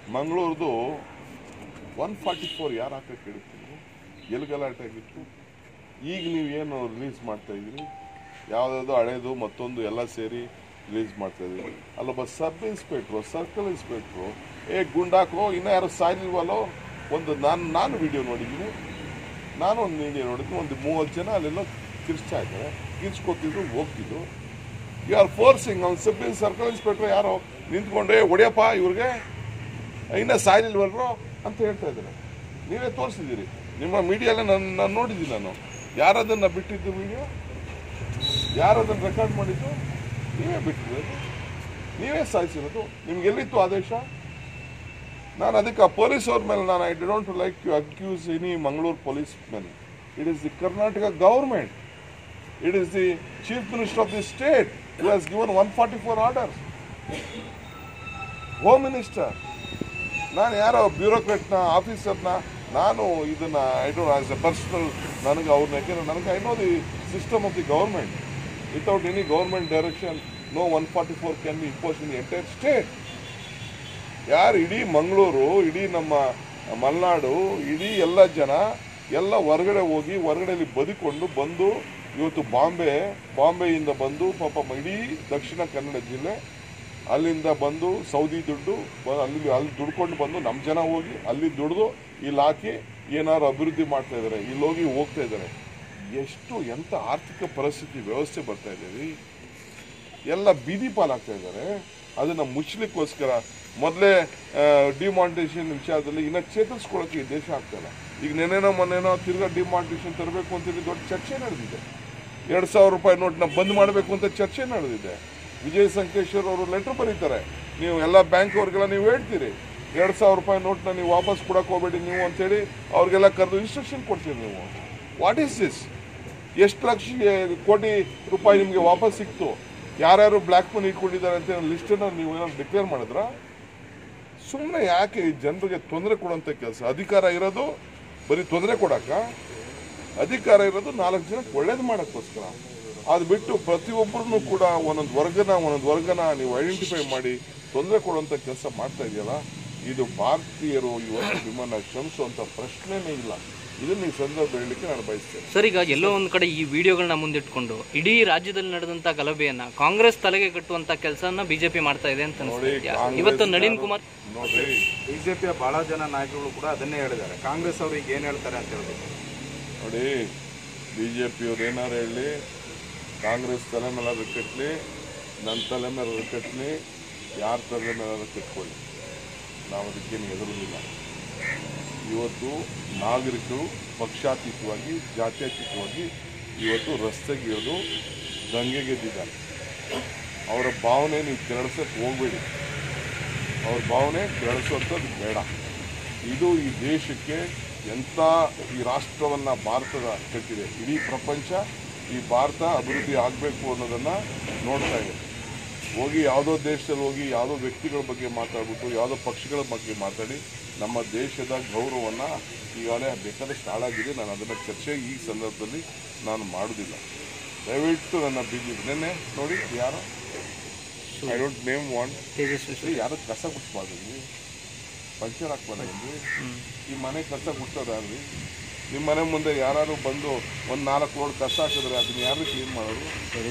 ಮಂಗಳೂರ್ದು one forty four ಯಾರು ಹಾಕಕ್ಕೆ ಹೇಳ್ತೀನಿ ಎಲ್ಲಿ ಗಲಾಟೆ ಆಗಿತ್ತು ಈಗ ನೀವು ಏನು ರಿಲೀಸ್ ಮಾಡ್ತಾ ಇದ್ದೀರಿ ಯಾವುದಾದ್ರು ಹಳೇದು ಮತ್ತೊಂದು ಎಲ್ಲ ಸೇರಿ ರಿಲೀಸ್ ಮಾಡ್ತಾ ಇದ್ದೀರಿ ಅಲ್ಲೊಬ್ಬ ಸಬ್ ಇನ್ಸ್ಪೆಕ್ಟ್ರು ಸರ್ಕಲ್ ಇನ್ಸ್ಪೆಕ್ಟ್ರು ಏ ಗುಂಡಾಕೋ ಇನ್ನೂ ಯಾರು ಸಾಯ್ಲಿಲ್ವಲ್ಲೋ ಒಂದು ನಾನು ನಾನು ವಿಡಿಯೋ ನೋಡಿದ್ದೀನಿ ನಾನು ಒಂದು ವಿಡಿಯೋ ನೋಡಿದ್ದೀನಿ ಒಂದು ಮೂವತ್ತು ಜನ ಅಲ್ಲೆಲ್ಲೋ ಕಿರ್ಚ್ತಾ ಇದ್ದಾರೆ ಕಿರ್ಚ್ಕೊತಿದ್ರು ಹೋಗ್ತಿದ್ರು ಯು ಆರ್ ಫೋರ್ಸಿಂಗ್ ಅವ್ನು ಸಬ್ ಸರ್ಕಲ್ ಇನ್ಸ್ಪೆಕ್ಟರ್ ಯಾರೋ ನಿಂತ್ಕೊಂಡ್ರೆ ಹೊಡಿಯಪ್ಪ ಇವ್ರಿಗೆ ಇನ್ನ ಸಾಯ್ಲಿಲ್ವಲ್ರೋ ಅಂತ ಹೇಳ್ತಾ ಇದ್ದಾರೆ ನೀವೇ ತೋರಿಸಿದ್ದೀರಿ ನಿಮ್ಮ ಮೀಡಿಯಲ್ಲಿ ನಾನು ನಾನು ನೋಡಿದ್ದೀನಿ ನಾನು ಯಾರದನ್ನ ಬಿಟ್ಟಿದ್ದು ವಿಡಿಯೋ ಯಾರದನ್ನು ರೆಕಾರ್ಡ್ ಮಾಡಿದ್ದು ನೀವೇ ಬಿಟ್ಟಿರೋದು ನೀವೇ ಸಾಯಿಸಿರೋದು ನಿಮ್ಗೆ ಎಲ್ಲಿತ್ತು ಆದೇಶ ನಾನು ಅದಕ್ಕೆ ಆ ಪೊಲೀಸ್ ಅವ್ರ ಮೇಲೆ ನಾನು I don't like you accuse any Mangaluru police men it is the Karnataka government it is the chief minister of the state who has given one forty four orders home minister ನಾನು ಯಾರೋ ಬ್ಯೂರೋಕ್ರೆಟ್ನ ಆಫೀಸರ್ನ ನಾನು ಇದನ್ನ I don't as a personal ನನಗೆ ಅವ್ರನ್ನ ಯಾಕೆಂದ್ರೆ ನನಗೆ I know the system of the government without any government direction no one forty four can be impose in entire state ಯಾರು ಇಡೀ ಮಂಗಳೂರು ಇಡೀ ನಮ್ಮ ಮಲೆನಾಡು ಇಡೀ ಎಲ್ಲ ಜನ ಎಲ್ಲ ಹೊರಗಡೆ ಹೋಗಿ ಹೊರಗಡೆಯಲ್ಲಿ ಬದುಕೊಂಡು ಬಂದು ಇವತ್ತು ಬಾಂಬೆ ಬಾಂಬೆಯಿಂದ ಬಂದು ಪಾಪ ಮ- ಇಡೀ ದಕ್ಷಿಣ ಕನ್ನಡ ಜಿಲ್ಲೆ ಅಲ್ಲಿಂದ ಬಂದು ಸೌದಿ ದುಡ್ಡು ಬ- ಅಲ್ಲಿ ಅಲ್ಲಿ ದುಡ್ಕೊಂಡು ಬಂದು ನಮ್ಮ ಜನ ಹೋಗಿ ಅಲ್ಲಿ ದುಡ್ದು ಇಲ್ಲಿ ಹಾಕಿ ಏನಾದ್ರು ಅಭಿವೃದ್ಧಿ ಮಾಡ್ತಾ ಇದ್ದಾರೆ ಇಲ್ಲಿ ಹೋಗಿ ಹೋಗ್ತಾ ಇದ್ದಾರೆ ಎಷ್ಟು ಎಂಥ ಆರ್ಥಿಕ ಪರಿಸ್ಥಿತಿ ವ್ಯವಸ್ಥೆ ಬರ್ತಾ ಇದ್ದೀವಿ ಎಲ್ಲ ಬೀದಿ ಪಾಲಾಗ್ತಾ ಇದ್ದಾರೆ ಅದನ್ನ ಮುಚ್ಚಲಿಕ್ಕೋಸ್ಕರ ಮೊದಲೇ ಡಿಮಾನಿಟೇಷನ್ ವಿಚಾರದಲ್ಲಿ ಇನ್ನ ಚೇತರಿಸ್ಕೊಳ್ಳೋಕೆ ಈ ದೇಶ ಆಗ್ತಾಯಿಲ್ಲ ಈಗ ನೆನೆನೋ ಮೊನ್ನೆನೋ ತಿರ್ಗಾ ಡಿಮಾನಿಟೇಷನ್ ತರಬೇಕು ಅಂತೇಳಿ ದೊಡ್ಡ ಚರ್ಚೆ ನಡೆದಿದೆ ಎರಡು ಸಾವಿರ ರೂಪಾಯಿ ನೋಟ್ನ ಬಂದ್ ಮಾಡಬೇಕು ಅಂತ ಚರ್ಚೆ ನಡೆದಿದೆ ವಿಜಯ್ ಸಂಕೇಶ್ವರ್ ಅವರು ಲೆಟರ್ ಬರೀತಾರೆ ನೀವು ಎಲ್ಲ ಬ್ಯಾಂಕ್ ಅವ್ರಿಗೆಲ್ಲ ನೀವು ಹೇಳ್ತೀರಿ ಎರಡು ಸಾವಿರ ರೂಪಾಯಿ ನೋಟ್ನ ನೀವು ವಾಪಸ್ ಕೊಡಕ್ಕೆ ಹೋಗಬೇಡಿ ನೀವು ಅಂತೇಳಿ ಅವ್ರಿಗೆಲ್ಲ ಕರೆದು ಇನ್ಸ್ಟ್ರಕ್ಷನ್ ಕೊಡ್ತೀರಿ ನೀವು ವಾಟ್ ಈಸ್ ದಿಸ್ ಎಷ್ಟು ಲಕ್ಷ ಕೋಟಿ ರೂಪಾಯಿ ನಿಮಗೆ ವಾಪಸ್ ಸಿಕ್ತು ಯಾರ್ಯಾರು ಬ್ಲ್ಯಾಕ್ ಮನಿ ಇಟ್ಕೊಂಡಿದ್ದಾರೆ ಅಂತ ಲಿಸ್ಟನ್ನು ನೀವು ಏನಾದ್ರು ಡಿಕ್ಲೇರ್ ಮಾಡಿದ್ರಾ ಸುಮ್ಮನೆ ಯಾಕೆ ಈ ಜನರಿಗೆ ತೊಂದರೆ ಕೊಡುವಂಥ ಕೆಲಸ ಅಧಿಕಾರ ಇರೋದು ಬರೀ ತೊಂದರೆ ಕೊಡಕ್ಕ ಅಧಿಕಾರ ಇರೋದು ನಾಲ್ಕು ಜನಕ್ಕೆ ಒಳ್ಳೇದು ಮಾಡೋಕ್ಕೋಸ್ಕರ ಅದು ಬಿಟ್ಟು ಪ್ರತಿಯೊಬ್ಬರನ್ನು ಕೂಡ ಒಂದೊಂದು ವರ್ಗನ ಒಂದೊಂದು ವರ್ಗನ ನೀವು ಐಡೆಂಟಿಫೈ ಮಾಡಿ ತೊಂದರೆ ಕೊಡುವಂಥ ಕೆಲಸ ಮಾಡ್ತಾ ಇದೆಯಲ್ಲ ಇದು ಭಾರತೀಯರು ಇವತ್ತು ನಿಮ್ಮನ್ನ ಕ್ಷಮಿಸುವಂಥ ಪ್ರಶ್ನೆನೇ ಇಲ್ಲ ಇದನ್ನ ಈ ಸಂದರ್ಭ ಹೇಳಲಿಕ್ಕೆ ನಾನು ಬಯಸ್ತೇನೆ ಸರ್ ಈಗ ಎಲ್ಲೋ ಒಂದ್ ಕಡೆ ಈ ವಿಡಿಯೋಗಳನ್ನ ಮುಂದಿಟ್ಕೊಂಡು ಇಡೀ ರಾಜ್ಯದಲ್ಲಿ ನಡೆದಂತ ಗಲಭೆಯನ್ನ ಕಾಂಗ್ರೆಸ್ ತಲೆಗೆ ಕಟ್ಟುವಂತ ಕೆಲಸನ ಬಿಜೆಪಿ ಮಾಡ್ತಾ ಇದೆ ಅಂತ ನೋಡಿ ಅನಿಸ್ತಾ ಕಾಂಗ್ರೆಸ್ ಇವತ್ತು ನಳಿನ್ ಕುಮಾರ್ ನೋಡ್ರಿ ಬಿಜೆಪಿಯ ಬಹಳ ಜನ ನಾಯಕರುಗಳು ಕೂಡ ಅದನ್ನೇ ಹೇಳಿದ್ದಾರೆ ಕಾಂಗ್ರೆಸ್ ಅವರು ಈಗ ಏನ್ ಹೇಳ್ತಾರೆ ಅಂತ ಹೇಳ್ಬೇಕು ನೋಡಿ ಬಿ ಜೆ ಪಿಯವ್ರು ಏನಾರು ಹೇಳಿ ಕಾಂಗ್ರೆಸ್ ತಲೆ ಮೇಲೆ ಕಟ್ಟಲಿ ನನ್ನ ತಲೆ ಮೇಲೆ ಕಟ್ಟಲಿ ಯಾರ ತಲೆ ಮೇಲೆ ಕಟ್ಕೊಳ್ಳಿ ನಾವು ಅದಕ್ಕೇನು ಎದುರುದಿಲ್ಲ ಇವತ್ತು ನಾಗರಿಕರು ಪಕ್ಷಾತೀತವಾಗಿ ಜಾತ್ಯತೀತವಾಗಿ ಇವತ್ತು ರಸ್ತೆಗಿಳಿದು ದಂಗೆಗೆದ್ದಿದ್ದಾರೆ ಅವರ ಭಾವನೆ ನೀವು ಕೆರಳಿಸಕ್ಕೆ ಹೋಗಬೇಡಿ ಅವ್ರ ಭಾವನೆ ಕೆರಳಿಸುವಂಥದ್ದು ಬೇಡ ಇದು ಈ ದೇಶಕ್ಕೆ ಎಂಥ ಈ ರಾಷ್ಟ್ರವನ್ನ ಭಾರತದ ಕಟ್ಟಿದೆ ಇಡೀ ಪ್ರಪಂಚ ಈ ಭಾರತ ಅಭಿವೃದ್ಧಿ ಆಗಬೇಕು ಅನ್ನೋದನ್ನ ನೋಡ್ತಾ ಇದೆ ಹೋಗಿ ಯಾವುದೋ ದೇಶದಲ್ಲಿ ಹೋಗಿ ಯಾವುದೋ ವ್ಯಕ್ತಿಗಳ ಬಗ್ಗೆ ಮಾತಾಡ್ಬಿಟ್ಟು ಯಾವುದೋ ಪಕ್ಷಗಳ ಬಗ್ಗೆ ಮಾತಾಡಿ ನಮ್ಮ ದೇಶದ ಗೌರವವನ್ನು ಈಗಾಗಲೇ ಬೇಕಾದಷ್ಟು ಹಾಳಾಗಿದೆ ನಾನು ಅದನ್ನು ಚರ್ಚೆ ಈ ಸಂದರ್ಭದಲ್ಲಿ ನಾನು ಮಾಡೋದಿಲ್ಲ ದಯವಿಟ್ಟು ನನ್ನ ಬಿಜೆಪಿ ನಿನ್ನೆ ನೋಡಿ ಯಾರು I don't name want Tejasvi ಯಾರು ಕಸ ಗುಡಿಸ್ಬಾರ್ದು ಪಂಚರ್ ಹಾಕ್ಬಾರ್ದು ಈ ಮನೆ ಕಸ ಗುಡ್ಸೋದಾಗ್ರಿ ನಿಮ್ಮ ಮನೆ ಮುಂದೆ ಯಾರು ಬಂದು ಒಂದು ನಾಲ್ಕು ರೋಡ್ ಕಸ ಹಾಕಿದ್ರೆ ಅದನ್ನ ಯಾರು ಕ್ಲೀನ್ ಮಾಡೋರು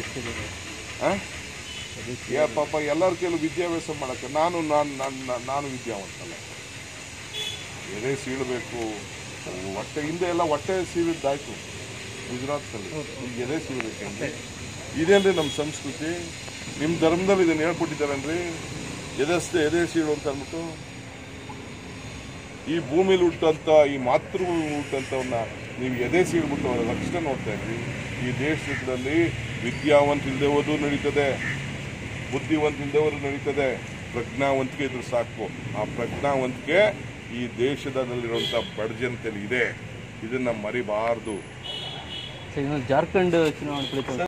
ಆ? ಯಾ ಪಾಪ ಎಲ್ಲರ ಕೈಲೂ ವಿದ್ಯಾಭ್ಯಾಸ ಮಾಡಕ್ಕೆ ನಾನು ನಾನು ನಾನು ನಾನು ವಿದ್ಯಾವಂತಲ್ಲ ಎದೆ ಸೀಳಬೇಕು ಹೊಟ್ಟೆ ಹಿಂದೆ ಎಲ್ಲ ಹೊಟ್ಟೆ ಸೀಳಿದ್ದಾಯ್ತು ಗುಜರಾತ್ನಲ್ಲಿ ಈಗ ಎದೆ ಸೀಳಬೇಕೇನ್ರಿ ಇದೇನ್ರಿ ನಮ್ಮ ಸಂಸ್ಕೃತಿ ನಿಮ್ಮ ಧರ್ಮದಲ್ಲಿ ಇದನ್ನ ಹೇಳ್ಕೊಟ್ಟಿದ್ದಾರೇನ್ರಿ ಎದೆಸ್ತೆ ಎದೆ ಸೀಳು ಅಂತ ಅಂದ್ಬಿಟ್ಟು ಈ ಭೂಮಿಲಿ ಹುಟ್ಟಂತ ಈ ಮಾತೃಭೂಮಿ ಹುಟ್ಟಂತವನ್ನ ನೀವು ಎದೆ ಸೀಳ್ಬಿಟ್ಟು ಅವರ ರಕ್ಷಣೆ ನೋಡ್ತಾ ಇದ್ರಿ ಈ ದೇಶದಲ್ಲಿ ವಿದ್ಯಾವಂತ ಇಲ್ಲದೆ ಹೋದ್ರು ನಡೀತದೆ ಬುದ್ಧಿವಂತ ಇಲ್ಲದೆ ಹೋದ್ರು ನಡೀತದೆ ಪ್ರಜ್ಞಾವಂತಿಕೆ ಇದ್ರೆ ಸಾಕು ಆ ಪ್ರಜ್ಞಾವಂತಿಕೆ ಈ ದೇಶದಲ್ಲಿರುವಂಥ ಬಡ ಜನತೆಯಲ್ಲಿ ಇದೆ ಇದನ್ನ ಮರಿಬಾರ್ದು ಜಾರ್ಖಂಡ್ ಚುನಾವಣೆ ಫಲಿತಾಂಶ